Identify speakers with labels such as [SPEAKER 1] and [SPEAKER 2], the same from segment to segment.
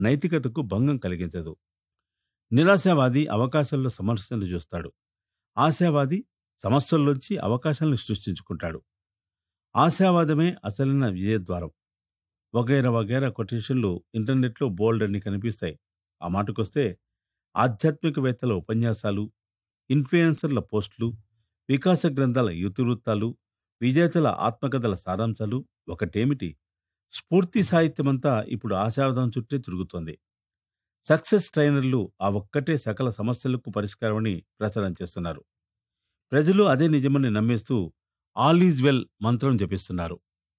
[SPEAKER 1] నైతికతకు భంగం కలిగించదు నిరాశావాది అవకాశాల్లో సమస్యలు చూస్తాడు ఆశావాది సమస్యల్లోంచి అవకాశాలను సృష్టించుకుంటాడు ఆశావాదమే అసలైన విజయద్వారం వగైరా వగైరా కొటేషన్లు ఇంటర్నెట్లో బోల్డ్ అని కనిపిస్తాయి ఆ మాటకొస్తే ఆధ్యాత్మికవేత్తల ఉపన్యాసాలు ఇన్ఫ్లుయెన్సర్ల పోస్టులు వికాస గ్రంథాల ఇతివృత్తాలు విజేతల ఆత్మకథల సారాంశాలు ఒకటేమిటి స్ఫూర్తి సాహిత్యమంతా ఇప్పుడు ఆశావాదం చుట్టే తిరుగుతోంది సక్సెస్ ట్రైనర్లు ఆ ఒక్కటే సకల సమస్యలకు పరిష్కారమని ప్రచారం చేస్తున్నారు ప్రజలు అదే నిజమని నమ్మేస్తూ ఆల్ ఈజ్ వెల్ మంత్రం జపిస్తున్నారు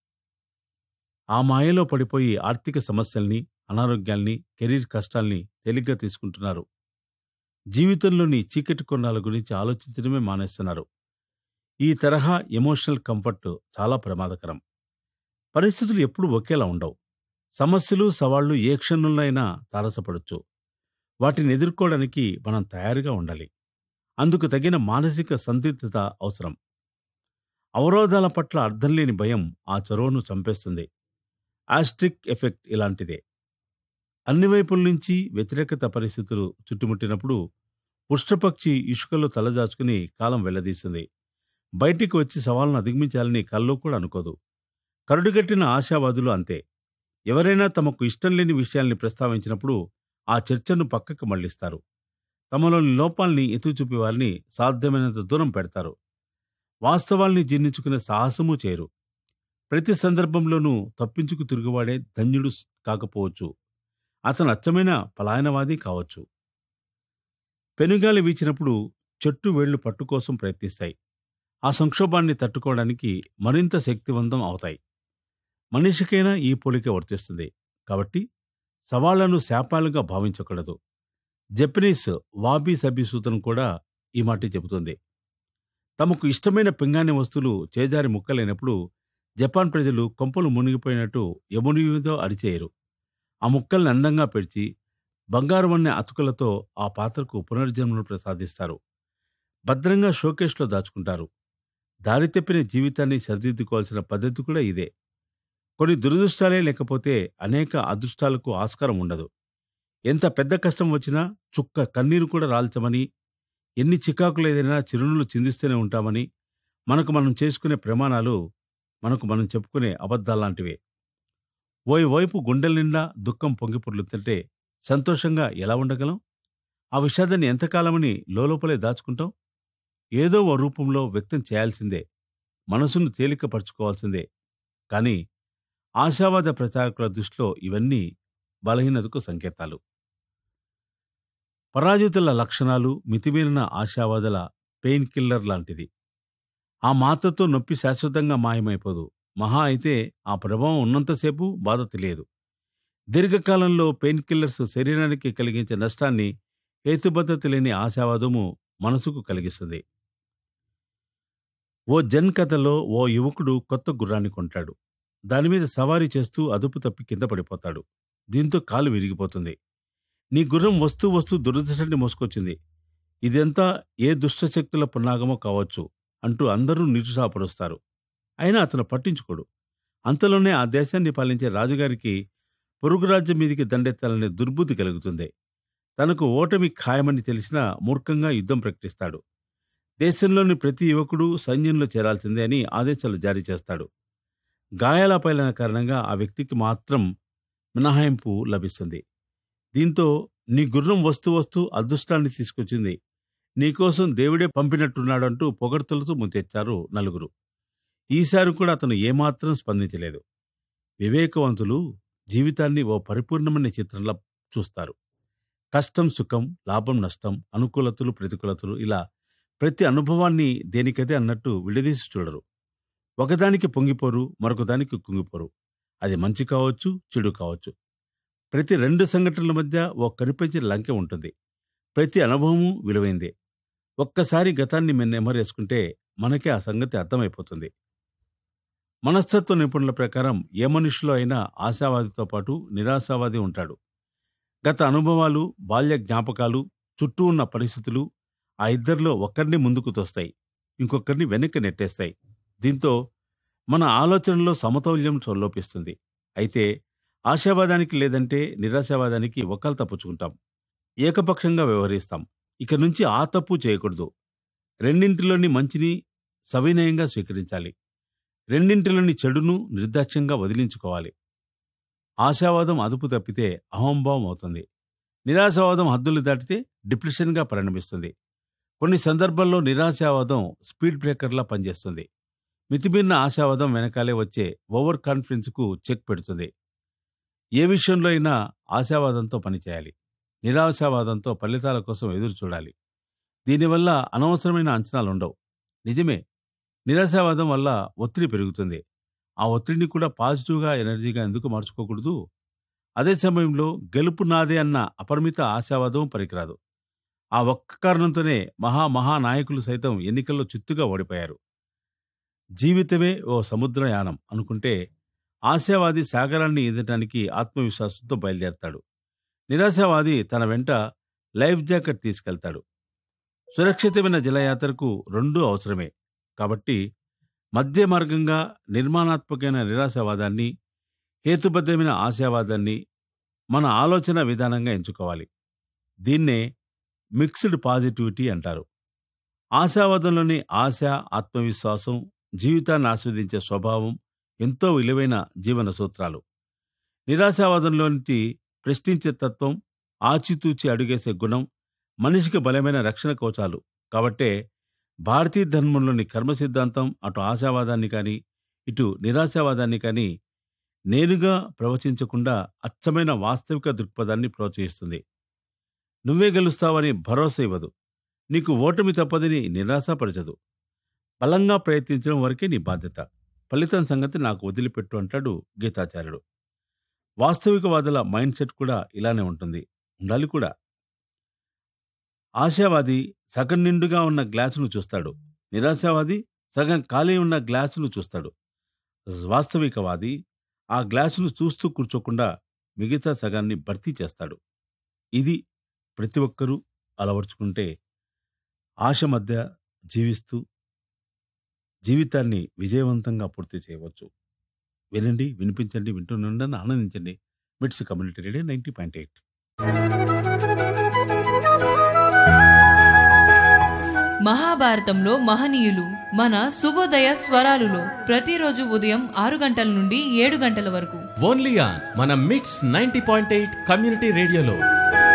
[SPEAKER 1] ఆ మాయలో పడిపోయి ఆర్థిక సమస్యల్ని అనారోగ్యాల్ని కెరీర్ కష్టాల్ని తేలిగ్గా తీసుకుంటున్నారు జీవితంలోని చీకటి కొన్నాల గురించి ఆలోచించడమే మానేస్తున్నారు ఈ తరహా ఎమోషనల్ కంఫర్ట్ చాలా ప్రమాదకరం పరిస్థితులు ఎప్పుడూ ఒకేలా ఉండవు సమస్యలు సవాళ్లు ఏ క్షణంలో అయినా తారసపడొచ్చు వాటిని ఎదుర్కోవడానికి మనం తయారుగా ఉండాలి అందుకు తగిన మానసిక సందిగ్ధత అవసరం అవరోధాల పట్ల అర్థం లేని భయం ఆ చొరవను చంపేస్తుంది ఆస్ట్రిక్ ఎఫెక్ట్ ఇలాంటిదే అన్ని వైపుల నుంచి వ్యతిరేకత పరిస్థితులు చుట్టుముట్టినప్పుడు పుష్టపక్షి ఇసుకలో తలదాచుకుని కాలం వెళ్లదీస్తుంది బయటికి వచ్చి సవాళ్ళను అధిగమించాలని కల్లో కూడా అనుకోదు కరుడుగట్టిన ఆశావాదులు అంతే ఎవరైనా తమకు ఇష్టం లేని విషయాల్ని ప్రస్తావించినప్పుడు ఆ చర్చను పక్కకు మళ్లిస్తారు తమలోని లోపాల్ని ఎత్తుచూపే వారిని సాధ్యమైనంత దూరం పెడతారు వాస్తవాల్ని జీర్ణించుకునే సాహసమూ చేయరు ప్రతి సందర్భంలోనూ తప్పించుకు తిరుగువాడే ధన్యుడు కాకపోవచ్చు అతను అచ్చమైన పలాయనవాది కావచ్చు పెనుగాలి వీచినప్పుడు చెట్టు వేళ్లు పట్టు కోసం ప్రయత్నిస్తాయి ఆ సంక్షోభాన్ని తట్టుకోవడానికి మరింత శక్తివంతం అవుతాయి మనిషికైనా ఈ పోలిక వర్తిస్తుంది కాబట్టి సవాళ్లను శాపాలుగా భావించకూడదు జపనీస్ వాబీ సబీ సూత్రం కూడా ఈ మాట చెబుతుంది తమకు ఇష్టమైన పింగాణి వస్తువులు చేజారి ముక్కలైనప్పుడు జపాన్ ప్రజలు కొంపలు మునిగిపోయినట్టు యముని మీద అరిచేయరు ఆ ముక్కల్ని అందంగా పెడిచి బంగారు వన్నె అతుకులతో ఆ పాత్రకు పునర్జన్మను ప్రసాదిస్తారు భద్రంగా షోకేష్లో దాచుకుంటారు దారి తప్పిన జీవితాన్ని సరిదిద్దుకోవాల్సిన పద్ధతి కూడా ఇదే కొన్ని దురదృష్టాలే లేకపోతే అనేక అదృష్టాలకు ఆస్కారం ఉండదు ఎంత పెద్ద కష్టం వచ్చినా చుక్క కన్నీరు కూడా రాల్చమని ఎన్ని చికాకులు ఏదైనా చిరునవ్వులు చిందిస్తూనే ఉంటామని మనకు మనం చేసుకునే ప్రమాణాలు మనకు మనం చెప్పుకునే అబద్ధాల్లాంటివే ఓయి వైపు గుండెల నిండా దుఃఖం పొంగి పొర్లుతుంటే సంతోషంగా ఎలా ఉండగలం ఆ విషాదాన్ని ఎంతకాలమని లోపలే దాచుకుంటాం ఏదో ఓ రూపంలో వ్యక్తం చేయాల్సిందే మనసును తేలికపరచుకోవాల్సిందే కానీ ఆశావాద ప్రచారకుల దృష్టిలో ఇవన్నీ బలహీనతకు సంకేతాలు పరాజితుల లక్షణాలు మితిమీరిన ఆశావాదుల పెయిన్ కిల్లర్ లాంటిది ఆ మాత్రతో నొప్పి శాశ్వతంగా మాయమైపోదు మహా అయితే ఆ ప్రభావం ఉన్నంతసేపు బాధ తెలియదు దీర్ఘకాలంలో పెయిన్ కిల్లర్స్ శరీరానికి కలిగించే నష్టాన్ని హేతుబద్ధత లేని ఆశావాదము మనసుకు కలిగిస్తుంది ఓ జన్ కథలో ఓ యువకుడు కొత్త గుర్రాన్ని కొంటాడు దానిమీద సవారీ చేస్తూ అదుపు తప్పి కింద పడిపోతాడు దీంతో కాలు విరిగిపోతుంది నీ గుర్రం వస్తూ వస్తూ దురదృష్టాన్ని మోసుకొచ్చింది ఇదంతా ఏ దుష్టశక్తుల పున్నాగమో కావచ్చు అంటూ అందరూ నిరుసాపరుస్తారు అయినా అతను పట్టించుకోడు అంతలోనే ఆ దేశాన్ని పాలించే రాజుగారికి పొరుగురాజ్యం మీదికి దండెత్తాలనే దుర్బుద్ధి కలుగుతుంది తనకు ఓటమి ఖాయమని తెలిసినా మూర్ఖంగా యుద్ధం ప్రకటిస్తాడు దేశంలోని ప్రతి యువకుడు సైన్యంలో చేరాల్సిందే అని ఆదేశాలు జారీ చేస్తాడు గాయాల పైలన కారణంగా ఆ వ్యక్తికి మాత్రం మినహాయింపు లభిస్తుంది దీంతో నీ గుర్రం వస్తూ వస్తూ అదృష్టాన్ని తీసుకొచ్చింది నీకోసం దేవుడే పంపినట్టున్నాడంటూ పొగడ్తలతో ముంచెచ్చారు నలుగురు ఈసారి కూడా అతను ఏమాత్రం స్పందించలేదు వివేకవంతులు జీవితాన్ని ఓ పరిపూర్ణమైన చిత్రంలా చూస్తారు కష్టం సుఖం లాభం నష్టం అనుకూలతలు ప్రతికూలతలు ఇలా ప్రతి అనుభవాన్ని దేనికదే అన్నట్టు విడదీసి చూడరు ఒకదానికి పొంగిపోరు మరొకదానికి కుంగిపోరు అది మంచి కావచ్చు చెడు కావచ్చు ప్రతి రెండు సంఘటనల మధ్య ఓ కనిపించే లంకె ఉంటుంది ప్రతి అనుభవము విలువైందే ఒక్కసారి గతాన్ని మేము నెమరేసుకుంటే మనకే ఆ సంగతి అర్థమైపోతుంది మనస్తత్వ నిపుణుల ప్రకారం ఏ మనిషిలో అయినా ఆశావాదితో పాటు నిరాశావాది ఉంటాడు గత అనుభవాలు బాల్య జ్ఞాపకాలు చుట్టూ ఉన్న పరిస్థితులు ఆ ఇద్దరిలో ఒకరిని ముందుకు తోస్తాయి ఇంకొకరిని వెనక్కి నెట్టేస్తాయి దీంతో మన ఆలోచనలో సమతౌల్యం లోపిస్తుంది అయితే ఆశావాదానికి లేదంటే నిరాశావాదానికి ఒకళ్ళు తప్పుచుకుంటాం ఏకపక్షంగా వ్యవహరిస్తాం ఇక నుంచి ఆ తప్పు చేయకూడదు రెండింటిలోని మంచిని సవినయంగా స్వీకరించాలి రెండింటిలోని చెడును నిర్దాక్ష్యంగా వదిలించుకోవాలి ఆశావాదం అదుపు తప్పితే అహంభావం అవుతుంది నిరాశావాదం హద్దులు దాటితే డిప్రెషన్గా పరిణమిస్తుంది కొన్ని సందర్భాల్లో నిరాశావాదం స్పీడ్ బ్రేకర్లా పనిచేస్తుంది మితిమీరిన ఆశావాదం వెనకాలే వచ్చే ఓవర్ కాన్ఫిడెన్స్కు చెక్ పెడుతుంది ఏ విషయంలో అయినా ఆశావాదంతో పనిచేయాలి నిరాశావాదంతో ఫలితాల కోసం ఎదురు చూడాలి దీనివల్ల అనవసరమైన అంచనాలుండవు నిజమే నిరాశావాదం వల్ల ఒత్తిడి పెరుగుతుంది ఆ ఒత్తిడిని కూడా పాజిటివ్గా ఎనర్జీగా ఎందుకు మార్చుకోకూడదు అదే సమయంలో గెలుపు నాదే అన్న అపరిమిత ఆశావాదం పనికిరాదు ఆ ఒక్క కారణంతోనే మహా మహా నాయకులు సైతం ఎన్నికల్లో చిత్తుగా ఓడిపోయారు జీవితమే ఓ సముద్రయానం అనుకుంటే ఆశావాది సాగరాన్ని ఈదటానికి ఆత్మవిశ్వాసంతో బయలుదేరతాడు నిరాశావాది తన వెంట లైఫ్ జాకెట్ తీసుకెళ్తాడు సురక్షితమైన జలయాత్రకు రెండూ అవసరమే కాబట్టి మధ్య మార్గంగా నిర్మాణాత్మకమైన నిరాశావాదాన్ని హేతుబద్ధమైన ఆశావాదాన్ని మన ఆలోచన విధానంగా ఎంచుకోవాలి దీన్నే మిక్స్డ్ పాజిటివిటీ అంటారు ఆశావాదంలోని ఆశ ఆత్మవిశ్వాసం జీవితాన్ని ఆస్వాదించే స్వభావం ఎంతో విలువైన జీవన సూత్రాలు నిరాశావాదంలోంచి ప్రశ్నించే తత్వం ఆచితూచి అడుగేసే గుణం మనిషికి బలమైన రక్షణ కవచాలు కాబట్టే భారతీయ ధర్మంలోని కర్మ సిద్ధాంతం అటు ఆశావాదాన్ని కానీ ఇటు నిరాశావాదాన్ని కానీ నేరుగా ప్రవచించకుండా అచ్చమైన వాస్తవిక దృక్పథాన్ని ప్రోత్సహిస్తుంది నువ్వే గెలుస్తావని భరోసా ఇవ్వదు నీకు ఓటమి తప్పదని నిరాశపరచదు బలంగా ప్రయత్నించడం వరకే నీ బాధ్యత ఫలితం సంగతి నాకు వదిలిపెట్టు అంటాడు గీతాచార్యుడు వాస్తవికవాదుల మైండ్ సెట్ కూడా ఇలానే ఉంటుంది ఉండాలి కూడా ఆశావాది సగం నిండుగా ఉన్న గ్లాసును చూస్తాడు నిరాశావాది సగం ఖాళీ ఉన్న గ్లాసును చూస్తాడు వాస్తవికవాది ఆ గ్లాసును చూస్తూ కూర్చోకుండా మిగతా సగాన్ని భర్తీ చేస్తాడు ఇది ప్రతి ఒక్కరూ అలవర్చుకుంటే ఆశ మధ్య జీవిస్తూ జీవితాన్ని విజయవంతంగా పూర్తి చేయవచ్చు వినండి వినిపించండి వింటున్నండి ఆనందించండి MITS community radio ninety point eight
[SPEAKER 2] మహాభారతంలో మహనీయులు మన శుభోదయ స్వరాలులో ప్రతిరోజు ఉదయం ఆరు గంటల నుండి ఏడు గంటల వరకు
[SPEAKER 3] ఓన్లీ ఆన్ మన మిట్స్ నైన్టీ పాయింట్ ఎయిట్ కమ్యూనిటీ రేడియోలో